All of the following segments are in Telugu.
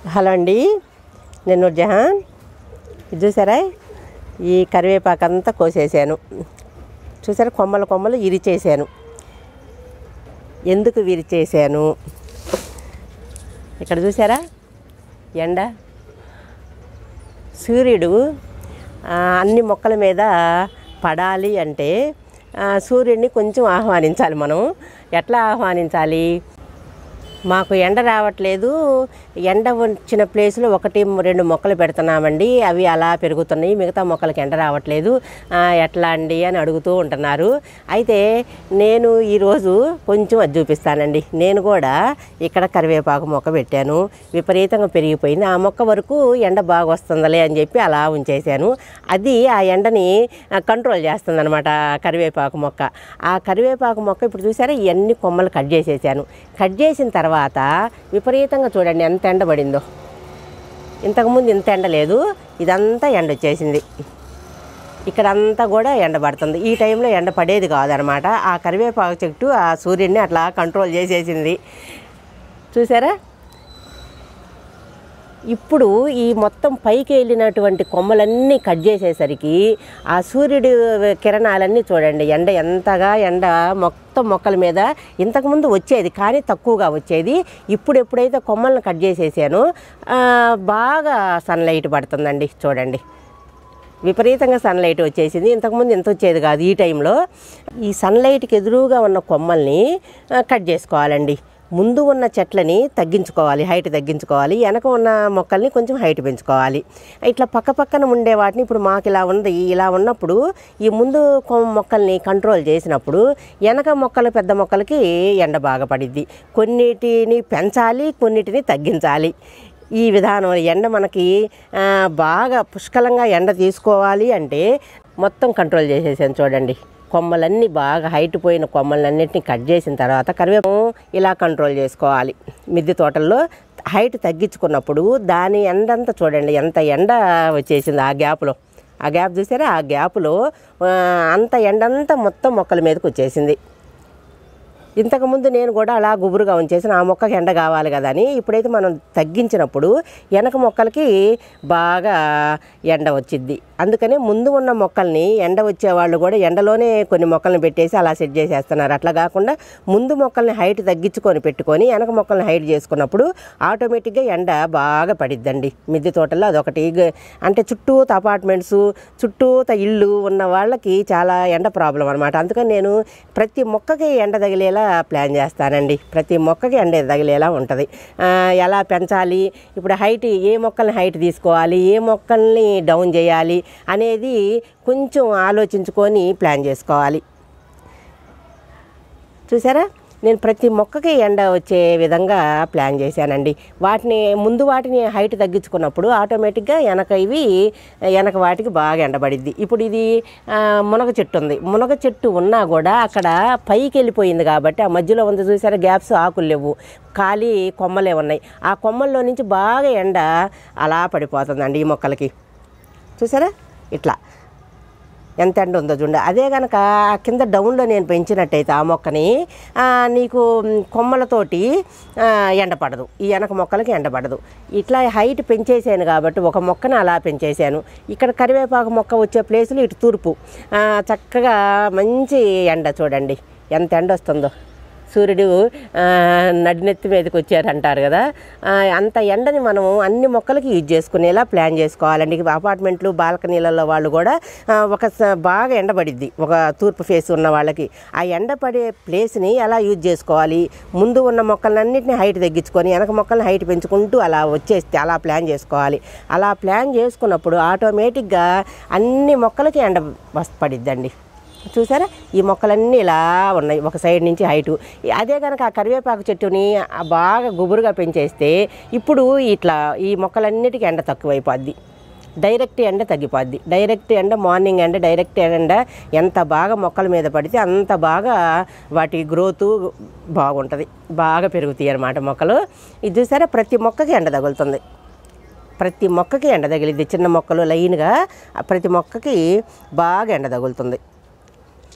హలో అండి నేను నూర్జహాన్ ఇది చూసారా ఈ కరివేపాకు అంతా కోసేసాను చూసారా కొమ్మలు కొమ్మలు ఇరిచేసాను ఎందుకు విరిచేసాను ఇక్కడ చూసారా ఎండ సూర్యుడు ఆ, అన్ని మొక్కల మీద పడాలి అంటే ఆ, సూర్యుడిని కొంచెం ఆహ్వానించాలి మనం ఎట్లా ఆహ్వానించాలి మాకు ఎండ రావట్లేదు ఎండ వచ్చిన ప్లేస్లో ఒకటి రెండు మొక్కలు పెడుతున్నామండి అవి అలా పెరుగుతున్నాయి మిగతా మొక్కలకి ఎండ రావట్లేదు ఆ, ఎట్లా అండి అని అడుగుతూ ఉంటున్నారు అయితే నేను ఈరోజు కొంచెం అది చూపిస్తానండి నేను కూడా ఇక్కడ కరివేపాకు మొక్క పెట్టాను విపరీతంగా పెరిగిపోయింది ఆ మొక్క వరకు ఎండ బాగా వస్తుందిలే అని చెప్పి అలా ఉంచేసాను అది ఆ ఎండని ఆ, కంట్రోల్ చేస్తుంది అనమాట కరివేపాకు మొక్క ఆ కరివేపాకు మొక్క ఇప్పుడు చూసారా ఇవన్నీ కొమ్మలు కట్ చేసేసాను కట్ చేసిన తర్వాత విపరీతంగా చూడండి ఎంత ఎండ పడిందో ఇంతకుముందు ఇంత ఎండ లేదు ఇదంతా ఎండ వచ్చేసింది ఇక్కడ అంతా కూడా ఎండ పడుతుంది ఈ టైంలో ఎండ పడేది కాదనమాట ఆ కరివేపాకు చెట్టు ఆ సూర్యుడిని అట్లా కంట్రోల్ చేసేసింది చూసారా ఇప్పుడు ఈ మొత్తం పైకి వెళ్ళినటువంటి కొమ్మలన్నీ కట్ చేసేసరికి ఆ సూర్యుడి కిరణాలన్నీ చూడండి ఎండ ఎంతగా ఎండ మొత్తం మొక్కల మీద ఇంతకుముందు వచ్చేది కానీ తక్కువగా వచ్చేది ఇప్పుడు ఎప్పుడైతే కొమ్మలను కట్ చేసేసానో ఆ, బాగా సన్లైట్ పడుతుందండి చూడండి విపరీతంగా సన్లైట్ వచ్చేసింది ఇంతకుముందు ఎంత వచ్చేది కాదు ఈ టైంలో ఈ సన్లైట్కి ఎదురుగా ఉన్న కొమ్మల్ని ఆ, కట్ చేసుకోవాలండి ముందు ఉన్న చెట్లని తగ్గించుకోవాలి హైట్ తగ్గించుకోవాలి వెనక ఉన్న మొక్కల్ని కొంచెం హైట్ పెంచుకోవాలి ఇట్లా పక్క పక్కన ఉండే వాటిని ఇప్పుడు మాకు ఇలా ఉంది ఇలా ఉన్నప్పుడు ఈ ముందు కొ- మొక్కల్ని కంట్రోల్ చేసినప్పుడు వెనక మొక్కలు పెద్ద మొక్కలకి ఎండ బాగా పడిద్ది కొన్నిటిని పెంచాలి కొన్నిటిని తగ్గించాలి ఈ విధానం ఎండ మనకి ఆ, బాగా పుష్కలంగా ఎండ తీసుకోవాలి అంటే మొత్తం కంట్రోల్ చేసేసాను చూడండి కొమ్మలన్నీ బాగా హైట్ పోయిన కొమ్మలన్నింటినీ కట్ చేసిన తర్వాత కరివేపు ఇలా కంట్రోల్ చేసుకోవాలి మిద్దె తోటల్లో హైట్ తగ్గించుకున్నప్పుడు దాని ఎండంతా చూడండి ఎంత ఎండ వచ్చేసింది ఆ గ్యాప్లో ఆ గ్యాప్ చూసారా ఆ గ్యాప్లో ఆ, అంత ఎండంతా మొత్తం మొక్కల మీదకి వచ్చేసింది ఇంతకుముందు నేను కూడా అలా గుబురుగా ఉంచేసిన ఆ మొక్కకి ఎండ కావాలి కదా అని ఇప్పుడైతే మనం తగ్గించినప్పుడు వెనక మొక్కలకి బాగా ఎండ వచ్చిద్ది అందుకనే ముందు ఉన్న మొక్కల్ని ఎండ వచ్చే వాళ్ళు కూడా ఎండలోనే కొన్ని మొక్కల్ని పెట్టేసి అలా సెట్ చేసేస్తున్నారు అట్లా కాకుండా ముందు మొక్కల్ని హైట్ తగ్గించుకొని పెట్టుకొని వెనక మొక్కల్ని హైట్ చేసుకున్నప్పుడు ఆటోమేటిక్గా ఎండ బాగా పడిద్దండి మిద్దె తోటల్లో అదొకటి గ- అంటే చుట్టూత అపార్ట్మెంట్స్ చుట్టూత ఇల్లు ఉన్న వాళ్ళకి చాలా ఎండ ప్రాబ్లం అనమాట అందుకని నేను ప్రతి మొక్కకి ఎండ తగిలేలా ప్లాన్ చేస్తానండి ప్రతి మొక్కకి ఎండ తగిలేలా ఉంటుంది ఆ, ఎలా పెంచాలి ఇప్పుడు హైట్ ఏ మొక్కల్ని హైట్ తీసుకోవాలి ఏ మొక్కల్ని డౌన్ చేయాలి అనేది కొంచెం ఆలోచించుకొని ప్లాన్ చేసుకోవాలి చూసారా నేను ప్రతి మొక్కకి ఎండ వచ్చే విధంగా ప్లాన్ చేశానండి వాటిని ముందు వాటిని హైట్ తగ్గించుకున్నప్పుడు ఆటోమేటిక్గా వెనక ఇవి వెనక వాటికి బాగా ఎండబడిద్ది ఇప్పుడు ఇది ఆ, మునగ చెట్టు ఉంది మునగ చెట్టు ఉన్నా కూడా అక్కడ పైకి వెళ్ళిపోయింది కాబట్టి ఆ మధ్యలో ఉంది చూసారా గ్యాప్స్ ఆకులు లేవు ఖాళీ కొమ్మలే ఉన్నాయి ఆ కొమ్మల్లో నుంచి బాగా ఎండ అలా పడిపోతుందండి ఈ మొక్కలకి చూసారా ఇట్లా ఎంత ఎండ ఉందో చూడండి అదే కనుక ఆ కింద డౌన్లో నేను పెంచినట్టయితే ఆ మొక్కని ఆ, నీకు మ్, కొమ్మలతోటి ఆ, ఎండ పడదు ఈ వెనక మొక్కలకి ఎండ పడదు ఇట్లా హైట్ పెంచేసాను కాబట్టి ఒక మొక్కని అలా పెంచేసాను ఇక్కడ కరివేపాకు మొక్క వచ్చే ప్లేసులు ఇటు తూర్పు ఆ, చక్కగా మంచి ఎండ చూడండి ఎంత ఎండ వస్తుందో సూర్యుడు ఆ, నడినెత్తి మీదకి వచ్చారంటారు కదా ఆ, అంత ఎండని మనం అన్ని మొక్కలకి యూజ్ చేసుకునేలా ప్లాన్ చేసుకోవాలండి అపార్ట్మెంట్లు బాల్కనీలలో వాళ్ళు కూడా ఆ, ఒక స- బాగా ఎండబడిద్ది ఒక తూర్పు ఫేస్ ఉన్న వాళ్ళకి ఆ ఎండపడే ప్లేస్ని ఎలా యూజ్ చేసుకోవాలి ముందు ఉన్న మొక్కలన్నింటినీ హైట్ తగ్గించుకొని వెనక మొక్కల్ని హైట్ పెంచుకుంటూ అలా వచ్చేస్తే అలా ప్లాన్ చేసుకోవాలి అలా ప్లాన్ చేసుకున్నప్పుడు ఆటోమేటిక్గా అన్ని మొక్కలకి ఎండ వస్- పడిద్దండి చూసారా ఈ మొక్కలన్నీ ఇలా ఉన్నాయి ఒక సైడ్ నుంచి హైటు అదే కనుక ఆ కరివేపాకు చెట్టుని ఆ బాగా గుబురుగా పెంచేస్తే ఇప్పుడు ఇట్లా ఈ మొక్కలన్నిటికీ ఎండ తక్కువైపోద్ది డైరెక్ట్ ఎండ తగ్గిపోద్ది డైరెక్ట్ ఎండ మార్నింగ్ ఎండ డైరెక్ట్ ఎండ ఎంత బాగా మొక్కల మీద పడితే అంత బాగా వాటి గ్రోత్ బాగుంటుంది బాగా పెరుగుతాయి అన్నమాట మొక్కలు ఇది చూసారా ప్రతి మొక్కకి ఎండ తగులుతుంది ప్రతి మొక్కకి ఎండ తగిలిద్ది చిన్న మొక్కలు లైన్గా ఆ ప్రతి మొక్కకి బాగా ఎండ తగులుతుంది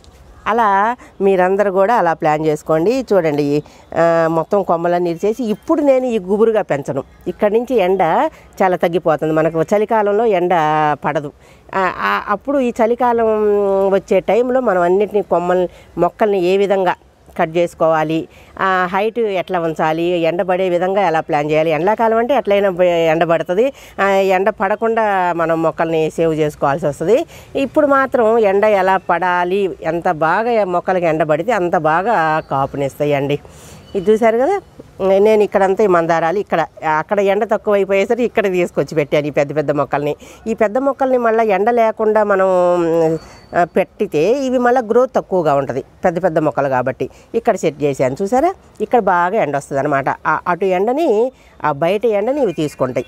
అలా మీరందరూ కూడా అలా ప్లాన్ చేసుకోండి చూడండి ఆ, మొత్తం కొమ్మలన్నీ ఇరిచేసి ఇప్పుడు నేను ఈ గుబురుగా పెంచను ఇక్కడి నుంచి ఎండ చాలా తగ్గిపోతుంది మనకు చలికాలంలో ఎండ పడదు ఆ, ఆ, అప్పుడు ఈ చలికాలం వచ్చే టైంలో మనం అన్నిటిని కొమ్మల్ని మొక్కల్ని ఏ విధంగా కట్ చేసుకోవాలి ఆ, హైట్ ఎట్లా ఉంచాలి ఎండబడే విధంగా ఎలా ప్లాన్ చేయాలి ఎండాకాలం అంటే ఎట్లయినా బ- ఎండబడుతుంది ఆ, ఎండ పడకుండా మనం మొక్కల్ని సేవ్ చేసుకోవాల్సి వస్తుంది ఇప్పుడు మాత్రం ఎండ ఎలా పడాలి ఎంత బాగా మొక్కలకి ఎండ పడితే అంత బాగా కాపునిస్తాయండి ఇది చూశారు కదా నేను ఇక్కడంతా ఈ మందారాలు ఇక్కడ అక్కడ ఎండ తక్కువ అయిపోయేసరికి ఇక్కడ తీసుకొచ్చి పెట్టాను ఈ పెద్ద పెద్ద మొక్కల్ని ఈ పెద్ద మొక్కల్ని మళ్ళీ ఎండ లేకుండా మనం ఆ, పెట్టితే ఇవి మళ్ళీ గ్రోత్ తక్కువగా ఉంటుంది పెద్ద పెద్ద మొక్కలు కాబట్టి ఇక్కడ సెట్ చేశాను చూసారా ఇక్కడ బాగా ఎండ వస్తుంది అనమాట అటు ఎండని ఆ బయట ఎండని ఇవి తీసుకుంటాయి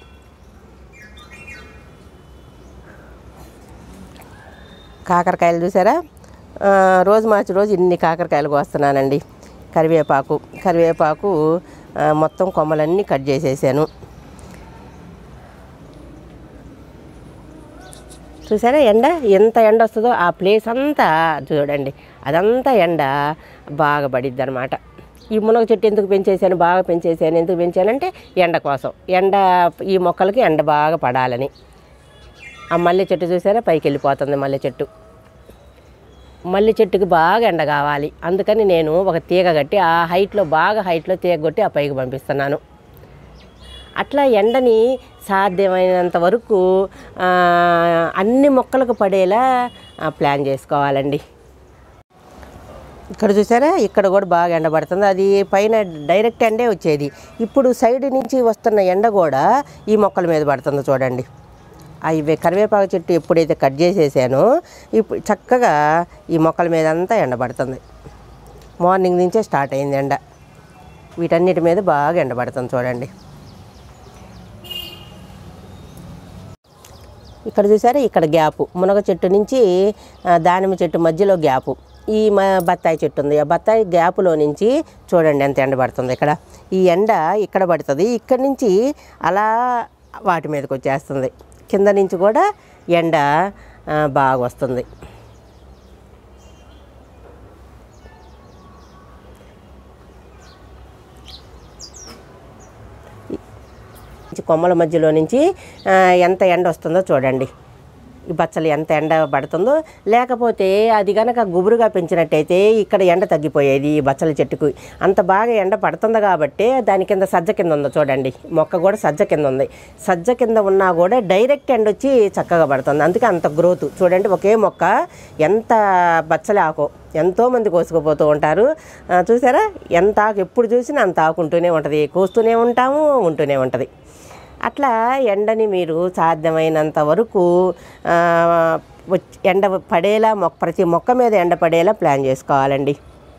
కాకరకాయలు చూసారా ఆ, రోజు మార్చి రోజు ఇన్ని కాకరకాయలు కోస్తున్నానండి కరివేపాకు కరివేపాకు ఆ, మొత్తం కొమ్మలన్నీ కట్ చేసేసాను చూసారా ఎండ ఎంత ఎండ వస్తుందో ఆ ప్లేస్ అంతా చూడండి అదంతా ఎండ బాగా పడిద్ది అనమాట ఈ మునగ చెట్టు ఎందుకు పెంచేసాను బాగా పెంచేసాను ఎందుకు పెంచానంటే ఎండ కోసం ఎండ ఈ మొక్కలకి ఎండ బాగా పడాలని ఆ మల్లె చెట్టు చూసారా పైకి వెళ్ళిపోతుంది మల్లె చెట్టు మల్లె చెట్టుకి బాగా ఎండ కావాలి అందుకని నేను ఒక తీగ కట్టి ఆ హైట్లో బాగా హైట్లో తీగ కొట్టి ఆ పైకి పంపిస్తున్నాను అట్లా ఎండని సాధ్యమైనంత వరకు ఆ, అన్ని మొక్కలకు పడేలా ఆ, ప్లాన్ చేసుకోవాలండి ఇక్కడ చూసారా ఇక్కడ కూడా బాగా ఎండ పడుతుంది అది పైన డైరెక్ట్ ఎండే వచ్చేది ఇప్పుడు సైడ్ నుంచి వస్తున్న ఎండ కూడా ఈ మొక్కల మీద పడుతుంది చూడండి అవి కరివేపాకు చెట్టు ఎప్పుడైతే కట్ చేసేసానో ఇప్పుడు చక్కగా ఈ మొక్కల మీద అంతా ఎండ పడుతుంది మార్నింగ్ నుంచే స్టార్ట్ అయింది ఎండ వీటన్నిటి మీద బాగా ఎండ పడుతుంది చూడండి ఇక్కడ చూసారా ఇక్కడ గ్యాపు మునగ చెట్టు నుంచి ఆ, దానిమ్మ చెట్టు మధ్యలో గ్యాపు ఈ మ బత్తాయి చెట్టు ఉంది ఆ బత్తాయి గ్యాపులో నుంచి చూడండి ఎంత ఎండ పడుతుంది ఇక్కడ ఈ ఎండ ఇక్కడ పడుతుంది ఇక్కడి నుంచి అలా వాటి మీదకి వచ్చేస్తుంది కింద నుంచి కూడా ఎండ ఆ, బాగా వస్తుంది ఈ కొమ్మల మధ్యలో నుంచి ఆ, ఎంత ఎండ వస్తుందో చూడండి ఈ బచ్చలు ఎంత ఎండ పడుతుందో లేకపోతే అది గనక గుబురుగా పెంచినట్టయితే ఇక్కడ ఎండ తగ్గిపోయేది ఈ బచ్చల చెట్టుకు అంత బాగా ఎండ పడుతుంది కాబట్టి దాని కింద సజ్జ కింద ఉందో చూడండి మొక్క కూడా సజ్జ కింద ఉంది సజ్జ కింద ఉన్నా కూడా డైరెక్ట్ ఎండ వచ్చి చక్కగా పడుతుంది అందుకే అంత గ్రోత్ చూడండి ఒకే మొక్క ఎంత బచ్చలి ఆకు ఎంతోమంది కోసుకుపోతూ ఉంటారు ఆ, చూసారా ఎంత ఆకు ఎప్పుడు చూసినా అంత ఆకు ఉంటూనే ఉంటుంది కోస్తూనే ఉంటాము ఉంటూనే ఉంటుంది అట్లా ఎండని మీరు సాధ్యమైనంత వరకు ఆ, వచ్చి- ఎండ పడేలా మొక్క ప్రతి మొక్క మీద ఎండ పడేలా ప్లాన్ చేసుకోవాలండి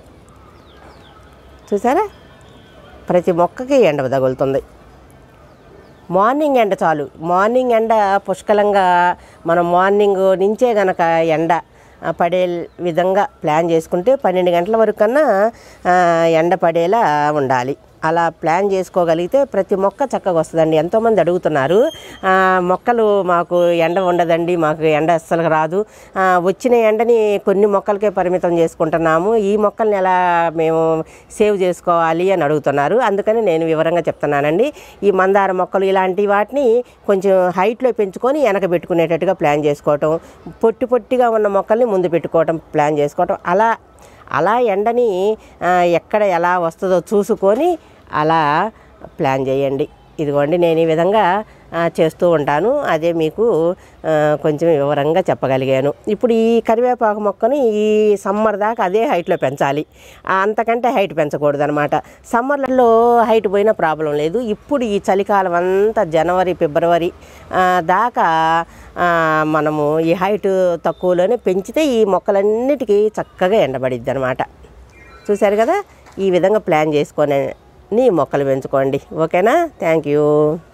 చూసారా ప్రతి మొక్కకి ఎండ తగులుతుంది మార్నింగ్ ఎండ చాలు మార్నింగ్ ఎండ పుష్కలంగా మనం మార్నింగ్ నుంచే గనక ఎండ ఆ, పడే విధంగా ప్లాన్ చేసుకుంటే పన్నెండు గంటల వరకు కన్నా ఆ, ఎండ పడేలా ఉండాలి అలా ప్లాన్ చేసుకోగలిగితే ప్రతి మొక్క చక్కగా వస్తుందండి ఎంతోమంది అడుగుతున్నారు ఆ, మొక్కలు మాకు ఎండ ఉండదండి మాకు ఎండ అస్సలు రాదు ఆ, వచ్చిన ఎండని కొన్ని మొక్కలకే పరిమితం చేసుకుంటున్నాము ఈ మొక్కల్ని ఎలా మేము సేవ్ చేసుకోవాలి అని అడుగుతున్నారు అందుకని నేను వివరంగా చెప్తున్నానండి ఈ మందార మొక్కలు ఇలాంటి వాటిని కొంచెం హైట్లో పెంచుకొని వెనక పెట్టుకునేటట్టుగా ప్లాన్ చేసుకోవటం పొట్టి పొట్టిగా ఉన్న మొక్కల్ని ముందు పెట్టుకోవటం ప్లాన్ చేసుకోవటం అలా అలా ఎండని ఆ, ఎక్కడ ఎలా వస్తుందో చూసుకొని అలా ప్లాన్ చేయండి ఇదిగోండి నేను ఈ విధంగా ఆ, చేస్తూ ఉంటాను అదే మీకు ఆ, కొంచెం వివరంగా చెప్పగలిగాను ఇప్పుడు ఈ కరివేపాకు మొక్కని ఈ సమ్మర్ దాకా అదే హైట్లో పెంచాలి ఆ, అంతకంటే హైట్ పెంచకూడదు అనమాట సమ్మర్లలో హైట్ పోయినా ప్రాబ్లం లేదు ఇప్పుడు ఈ చలికాలం అంతా జనవరి ఫిబ్రవరి ఆ, దాకా ఆ, మనము ఈ హైట్ తక్కువలోనే పెంచితే ఈ మొక్కలన్నిటికీ చక్కగా ఎండబడిద్ది అనమాట చూశారు కదా ఈ విధంగా ప్లాన్ చేసుకొని మొక్కలు పెంచుకోండి ఓకేనా థ్యాంక్ యూ